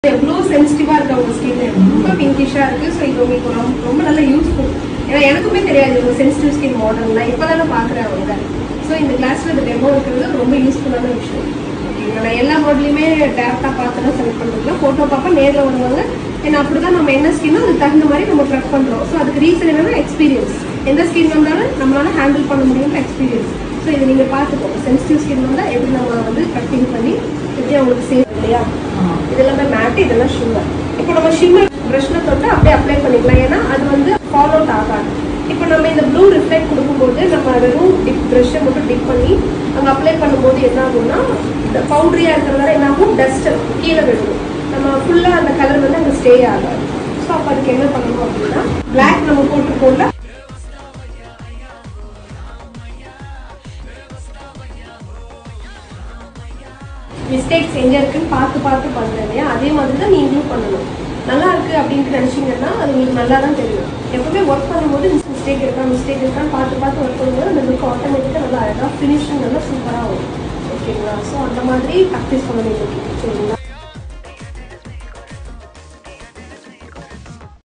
எவ்வளோ சென்சிட்டிவா இருக்கு அவங்க ஸ்கின் ரொம்ப பிங்கிஷா இருக்கு ஸோ இது உங்களுக்கு ரொம்ப ரொம்ப நல்ல யூஸ்ஃபுல் ஏன்னா எனக்குமே தெரியாது இவங்க சென்சிட்டிவ் ஸ்கின் மாடல் நான் இப்போ தானே பார்க்குறேன் அவங்க ஸோ இந்த கிளாஸ்ல இந்த டெமோ இருக்கிறது ரொம்ப யூஸ்ஃபுல்லான விஷயம் ஓகேங்களா நான் எல்லா மாடலையுமே டேரக்டாக பார்த்து தான் செலக்ட் பண்ணுறதுல ஃபோட்டோ பார்ப்பேன் நேரில் வருவாங்க ஏன்னா அப்படிதான் நம்ம என்ன ஸ்கின்னோ அதுக்கு தகுந்த மாதிரி நம்ம ப்ரெஃப் பண்ணுறோம் ஸோ அதுக்கு ரீசன் என்னன்னா எக்ஸ்பீரியன்ஸ் எந்த ஸ்கின் வந்தாலும் நம்மளால ஹேண்டில் பண்ண முடியும்ன்ற எக்ஸ்பீரியன்ஸ் ஸோ இதை நீங்கள் பார்த்துக்கோங்க சென்சிட்டிவ் ஸ்கின் வந்தால் எப்படி நம்ம வந்து கட்டிங் பண்ணி எப்படி அவங்களுக்கு சேவ் இல்லையா இதெல்லாமே மேட் இதெல்லாம் ஷிம்மர் இப்போ நம்ம ஷிம்மர் ப்ரஷ்ல தொட்டு அப்படியே அப்ளை பண்ணிக்கலாம் ஏன்னா அது வந்து ஃபாலோ அவுட் ஆகாது இப்போ நம்ம இந்த ப்ளூ ரிஃப்ளெக்ட் கொடுக்கும்போது நம்ம வெறும் டிப் ப்ரஷ்ஷை மட்டும் டிப் பண்ணி அங்கே அப்ளை பண்ணும்போது என்ன ஆகும்னா இந்த பவுட்ரியாக இருக்கிறதால என்ன ஆகும் டஸ்ட் கீழே விழுகும் நம்ம ஃபுல்லாக அந்த கலர் வந்து அங்கே ஸ்டே ஆகாது ஸோ அப்போ அதுக்கு என்ன பண்ணணும் அப்படின்னா பிளாக் நம்ம போட்டிருக்கோம்ல மிஸ்டேக்ஸ் எங்க இருக்குன்னு பார்த்து பார்த்து பண்றேன் இல்லையா அதே மாதிரி தான் நீங்களும் பண்ணணும் நல்லா இருக்கு அப்படின்ட்டு நினைச்சீங்கன்னா அது உங்களுக்கு நல்லா தான் தெரியும் எப்பவுமே ஒர்க் பண்ணும்போது மிஸ்டேக் இருக்கா மிஸ்டேக் இருக்கான்னு பார்த்து பார்த்து ஒர்க் பண்ணும்போது அந்த லுக் ஆட்டோமேட்டிக்காக நல்லா அழகாக ஃபினிஷிங் நல்லா சூப்பராக வரும் ஓகேங்களா ஸோ அந்த மாதிரி ப்ராக்டிஸ் பண்ணணும் இன்னைக்கு சரிங்களா